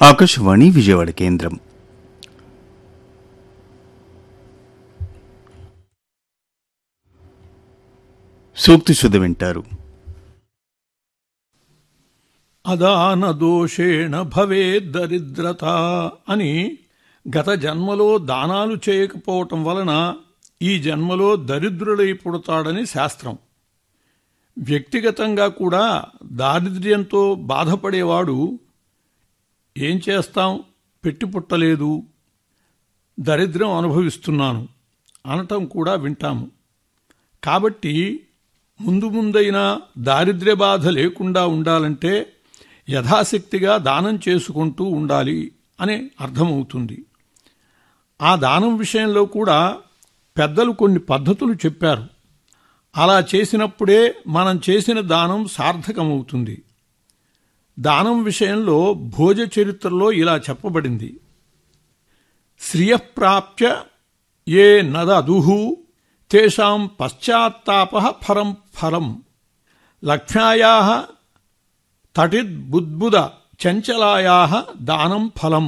ఆకాశవాణి విజయవాడ కేంద్రం సూక్తి శుద్ధ వింటారు అదాన దోషేణ భవే దరిద్రత అని గత జన్మలో దానాలు చేయకపోవటం వలన ఈ జన్మలో దరిద్రుడై పుడతాడని శాస్త్రం వ్యక్తిగతంగా కూడా దారిద్ర్యంతో బాధపడేవాడు ఏం చేస్తాం పెట్టి పుట్టలేదు దరిద్రం అనుభవిస్తున్నాను అనటం కూడా వింటాము కాబట్టి ముందు ముందైనా దారిద్ర్య బాధ లేకుండా ఉండాలంటే యథాశక్తిగా దానం చేసుకుంటూ ఉండాలి అనే అర్థమవుతుంది ఆ దానం విషయంలో కూడా పెద్దలు కొన్ని పద్ధతులు చెప్పారు అలా చేసినప్పుడే మనం చేసిన దానం సార్థకమవుతుంది దానం విషయంలో భోజ చరిత్రలో ఇలా చెప్పబడింది శ్రియప్రాప్య ఏ నదదుహు తేషాం పశ్చాత్తాప ఫరం ఫలం లక్ష్మ్యాయా తటిద్బుద్బుద చంచలాయా దానం ఫలం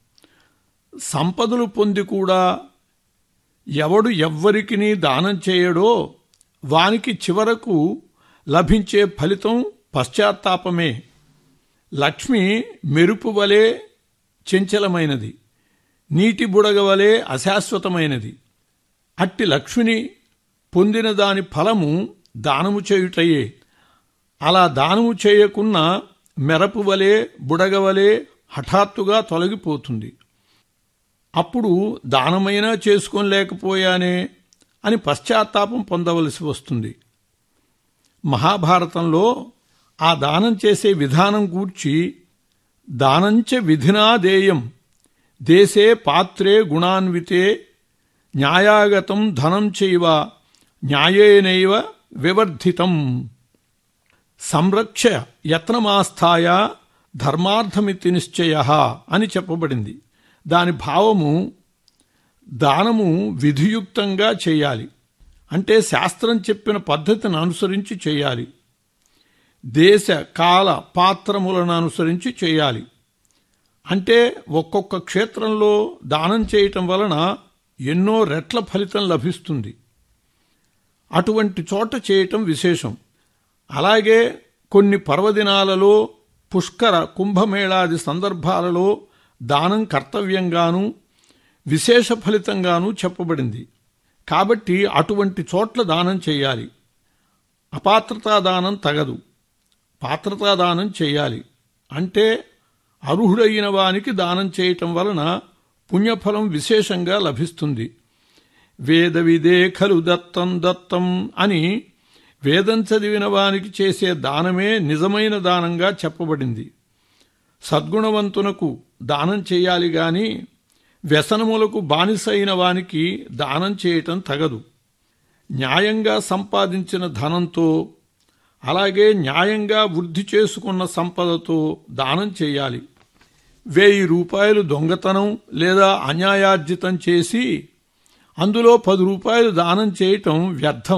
సంపదలు పొంది కూడా ఎవడు ఎవ్వరికిని దానం చేయడో వానికి చివరకు లభించే ఫలితం పశ్చాత్తాపమే లక్ష్మి మెరుపు వలె చంచలమైనది నీటి బుడగ వలె అశాశ్వతమైనది అట్టి లక్ష్మిని పొందిన దాని ఫలము దానము చేయుటయే అలా దానము చేయకున్న మెరపు వలె బుడగవలే హఠాత్తుగా తొలగిపోతుంది అప్పుడు దానమైనా చేసుకోలేకపోయానే అని పశ్చాత్తాపం పొందవలసి వస్తుంది మహాభారతంలో ఆ దానం చేసే విధానం గూర్చి దానంచ విధినాదేయం దేశే పాత్రే గుణాన్వితే న్యాయాగతం ధనం చైవ న్యాయేనైవ వివర్ధితం సంరక్ష యత్నమాస్థాయ ధర్మార్థమితి నిశ్చయ అని చెప్పబడింది దాని భావము దానము విధియుక్తంగా చేయాలి అంటే శాస్త్రం చెప్పిన పద్ధతిని అనుసరించి చేయాలి దేశ కాల పాత్రములను అనుసరించి చేయాలి అంటే ఒక్కొక్క క్షేత్రంలో దానం చేయటం వలన ఎన్నో రెట్ల ఫలితం లభిస్తుంది అటువంటి చోట చేయటం విశేషం అలాగే కొన్ని పర్వదినాలలో పుష్కర కుంభమేళాది సందర్భాలలో దానం కర్తవ్యంగాను విశేష ఫలితంగాను చెప్పబడింది కాబట్టి అటువంటి చోట్ల దానం చేయాలి అపాత్రతా దానం తగదు పాత్రతా దానం చేయాలి అంటే అర్హుడైన వానికి దానం చేయటం వలన పుణ్యఫలం విశేషంగా లభిస్తుంది వేద విదే ఖలు దత్తం దత్తం అని వేదం చదివిన వానికి చేసే దానమే నిజమైన దానంగా చెప్పబడింది సద్గుణవంతునకు దానం చేయాలి గాని వ్యసనములకు బానిసైన వానికి దానం చేయటం తగదు న్యాయంగా సంపాదించిన ధనంతో అలాగే న్యాయంగా వృద్ధి చేసుకున్న సంపదతో దానం చేయాలి వెయ్యి రూపాయలు దొంగతనం లేదా అన్యాయార్జితం చేసి అందులో పది రూపాయలు దానం చేయటం వ్యర్థం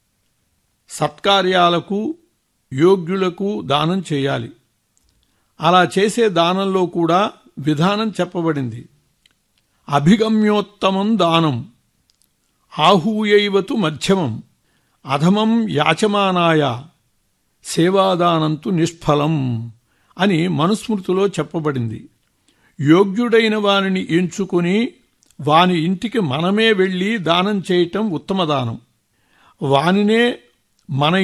సత్కార్యాలకు యోగ్యులకు దానం చేయాలి అలా చేసే దానంలో కూడా విధానం చెప్పబడింది అభిగమ్యోత్తమం దానం ఆహూయైవతు మధ్యమం అధమం యాచమానాయ సేవాదానంతు నిష్ఫలం అని మనుస్మృతిలో చెప్పబడింది యోగ్యుడైన వానిని ఎంచుకుని వాని ఇంటికి మనమే వెళ్ళి దానం చేయటం ఉత్తమ దానం వానినే మన